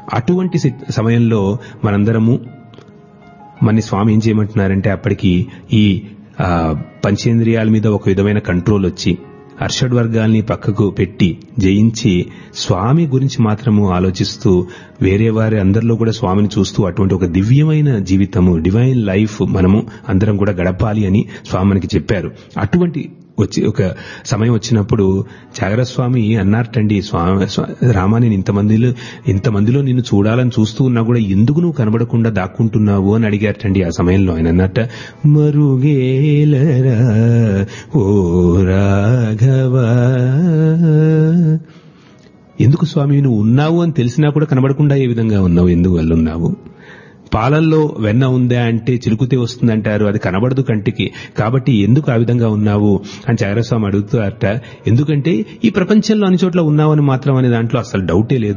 అటువంటి సి- సమయంలో మనందరము మన స్వామి ఏం చేయమంటున్నారంటే అప్పటికి ఈ ఆ, పంచేంద్రియాల మీద ఒక విధమైన కంట్రోల్ వచ్చి అర్షడ్ వర్గాల్ని పక్కకు పెట్టి జయించి స్వామి గురించి మాత్రము ఆలోచిస్తూ వేరే వారి అందరిలో కూడా స్వామిని చూస్తూ అటువంటి ఒక దివ్యమైన జీవితము డివైన్ లైఫ్ మనము అందరం కూడా గడపాలి అని స్వామి మనకి చెప్పారు అటువంటి వచ్చి ఒక సమయం వచ్చినప్పుడు స్వామి అన్నారటండి స్వామి స్వా- రామా నేను ఇంతమందిలో ఇంతమందిలో నిన్ను చూడాలని చూస్తూ ఉన్నా కూడా ఎందుకు నువ్వు కనబడకుండా దాక్కుంటున్నావు అని అడిగారటండి ఆ సమయంలో ఆయన అన్నట్ట మరుగేలరా ఓ రాఘవా ఎందుకు స్వామి నువ్వు ఉన్నావు అని తెలిసినా కూడా కనబడకుండా ఏ విధంగా ఉన్నావు ఎందువల్ల ఉన్నావు పాలల్లో వెన్న ఉందా అంటే చిలుకుతే వస్తుందంటారు అది కనబడదు కంటికి కాబట్టి ఎందుకు ఆ విధంగా ఉన్నావు అని చాగరస్వామి అడుగుతారట ఎందుకంటే ఈ ప్రపంచంలో అన్ని చోట్ల ఉన్నావని మాత్రం అనే దాంట్లో అసలు డౌటే లేదు